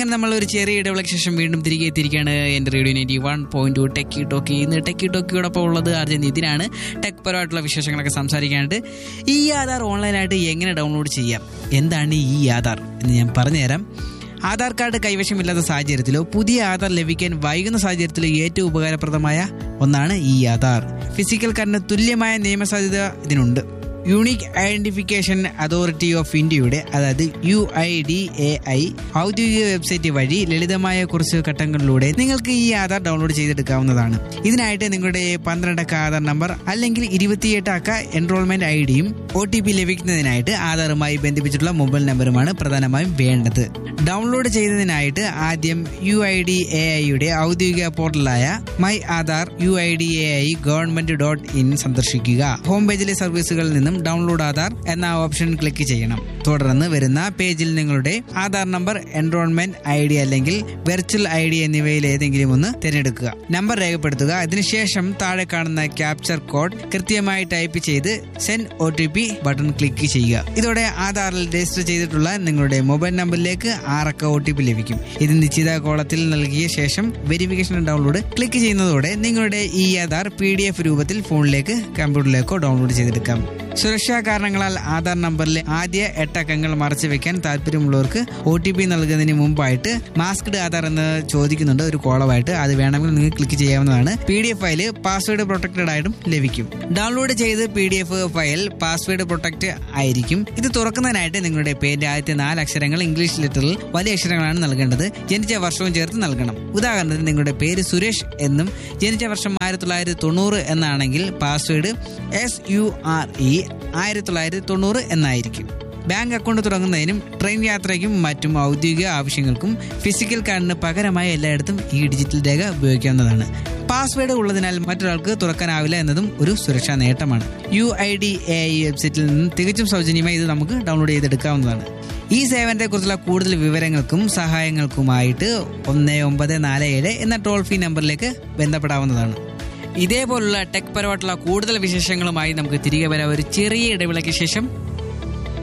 അങ്ങനെ നമ്മൾ ഒരു ചെറിയ ഇടവേളയ്ക്ക് ശേഷം വീണ്ടും തിരികെ എത്തിയിരിക്കുകയാണ് എൻ്റെ radio ninety one point two techie talkie ഇന്ന് ടെക്കി ടോക്കിയോടൊപ്പം ഉള്ളത് അർജൻ നിതിനാണ് ടെക് പരമായിട്ടുള്ള വിശേഷങ്ങളൊക്കെ സംസാരിക്കാനായിട്ട് ഈ ആധാർ ഓൺലൈനായിട്ട് എങ്ങനെ ഡൗൺലോഡ് ചെയ്യാം എന്താണ് ഈ ആധാർ എന്ന് ഞാൻ പറഞ്ഞുതരാം ആധാർ കാർഡ് കൈവശമില്ലാത്ത സാഹചര്യത്തിലോ പുതിയ ആധാർ ലഭിക്കാൻ വൈകുന്ന സാഹചര്യത്തിലോ ഏറ്റവും ഉപകാരപ്രദമായ ഒന്നാണ് ഈ ആധാർ ഫിസിക്കൽ കാർഡിന് തുല്യമായ നിയമസാധ്യത ഇതിനുണ്ട് യൂണിക് ഐഡന്റിഫിക്കേഷൻ അതോറിറ്റി ഓഫ് ഇന്ത്യയുടെ അതായത് U I D A I ഔദ്യോഗിക വെബ്സൈറ്റ് വഴി ലളിതമായ കുറച്ച് ഘട്ടങ്ങളിലൂടെ നിങ്ങൾക്ക് ഈ ആധാർ ഡൗൺലോഡ് ചെയ്തെടുക്കാവുന്നതാണ് ഇതിനായിട്ട് നിങ്ങളുടെ പന്ത്രണ്ടക്ക ആധാർ നമ്പർ അല്ലെങ്കിൽ ഇരുപത്തിയെട്ട് അക്ക എൻറോൾമെന്റ് ഐ ഡിയും ഒ ടി പി ലഭിക്കുന്നതിനായിട്ട് ആധാറുമായി ബന്ധിപ്പിച്ചിട്ടുള്ള മൊബൈൽ നമ്പറുമാണ് പ്രധാനമായും വേണ്ടത് ഡൗൺലോഡ് ചെയ്യുന്നതിനായിട്ട് ആദ്യം യു ഐ ഡി എ ഐയുടെ ഔദ്യോഗിക പോർട്ടലായ my Aadhaar U I D A I government dot in സന്ദർശിക്കുക ഹോം പേജിലെ സർവീസുകളിൽ നിന്നും ഡൗൺലോഡ് ആധാർ എന്ന ഓപ്ഷൻ ക്ലിക്ക് ചെയ്യണം തുടർന്ന് വരുന്ന പേജിൽ നിങ്ങളുടെ Aadhaar number enrolment I D അല്ലെങ്കിൽ വെർച്വൽ ഐ ഡി എന്നിവയിൽ ഏതെങ്കിലും ഒന്ന് തിരഞ്ഞെടുക്കുക നമ്പർ രേഖപ്പെടുത്തുക അതിനുശേഷം താഴെ കാണുന്ന ക്യാപ്ചർ കോഡ് കൃത്യമായി ടൈപ്പ് ചെയ്ത് send O T P button click ചെയ്യുക ഇതോടെ ആധാറിൽ രജിസ്റ്റർ ചെയ്തിട്ടുള്ള നിങ്ങളുടെ മൊബൈൽ നമ്പറിലേക്ക് ആറക്ക ഒ ടി പി ലഭിക്കും ഇത് നിശ്ചിത കോളത്തിൽ നൽകിയ ശേഷം വെരിഫിക്കേഷൻ ഡൗൺലോഡ് ക്ലിക്ക് ചെയ്യുന്നതോടെ നിങ്ങളുടെ ഈ ആധാർ പി ഡി എഫ് രൂപത്തിൽ ഫോണിലേക്ക് കമ്പ്യൂട്ടറിലേക്കോ ഡൗൺലോഡ് ചെയ്തെടുക്കാം സുരക്ഷാ കാരണങ്ങളാൽ ആധാർ നമ്പറിലെ ആദ്യ എട്ടക്കങ്ങൾ മറച്ചു വെക്കാൻ താല്പര്യമുള്ളവർക്ക് ഒ ടി പി നൽകുന്നതിന് മുമ്പായിട്ട് മാസ്ക്ഡ് ആധാർ എന്ന് ചോദിക്കുന്നുണ്ട് ഒരു കോളമായിട്ട് അത് വേണമെങ്കിൽ നിങ്ങൾക്ക് ക്ലിക്ക് ചെയ്യാവുന്നതാണ് P D F file password protected ആയിട്ടും ലഭിക്കും ഡൗൺലോഡ് ചെയ്ത് P D F file password protect ആയിരിക്കും ഇത് തുറക്കുന്നതിനായിട്ട് നിങ്ങളുടെ പേരിന്റെ ആദ്യത്തെ നാല് അക്ഷരങ്ങൾ ഇംഗ്ലീഷ് ലെറ്ററിൽ വലിയ അക്ഷരങ്ങളാണ് നൽകേണ്ടത് ജനിച്ച വർഷവും ചേർത്ത് നൽകണം ഉദാഹരണത്തിന് നിങ്ങളുടെ പേര് സുരേഷ് എന്നും ജനിച്ച വർഷം ആയിരത്തി തൊള്ളായിരത്തി തൊണ്ണൂറ് എന്നാണെങ്കിൽ password S U R E ആയിരത്തി തൊള്ളായിരത്തി തൊണ്ണൂറ് എന്നായിരിക്കും ബാങ്ക് അക്കൗണ്ട് തുടങ്ങുന്നതിനും ട്രെയിൻ യാത്രയ്ക്കും മറ്റും ഔദ്യോഗിക ആവശ്യങ്ങൾക്കും ഫിസിക്കൽ കാർഡിന് പകരമായി എല്ലായിടത്തും ഈ ഡിജിറ്റൽ രേഖ ഉപയോഗിക്കാവുന്നതാണ് പാസ്വേഡ് ഉള്ളതിനാൽ മറ്റൊരാൾക്ക് തുറക്കാനാവില്ല എന്നതും ഒരു സുരക്ഷാ നേട്ടമാണ് U I D A I വെബ്സൈറ്റിൽ നിന്ന് തികച്ചും സൗജന്യമായി ഇത് നമുക്ക് ഡൗൺലോഡ് ചെയ്തെടുക്കാവുന്നതാണ് ഈ സേവനത്തെക്കുറിച്ചുള്ള കൂടുതൽ വിവരങ്ങൾക്കും സഹായങ്ങൾക്കുമായിട്ട് ഒന്ന് ഒമ്പത് നാല് ഏഴ് എന്ന ടോൾ ഫ്രീ നമ്പറിലേക്ക് ബന്ധപ്പെടാവുന്നതാണ് ഇതേപോലുള്ള ടെക് പരമായിട്ടുള്ള കൂടുതൽ വിശേഷങ്ങളുമായി നമുക്ക് തിരികെ വരാം ഒരു ചെറിയ ഇടവേളയ്ക്ക് ശേഷം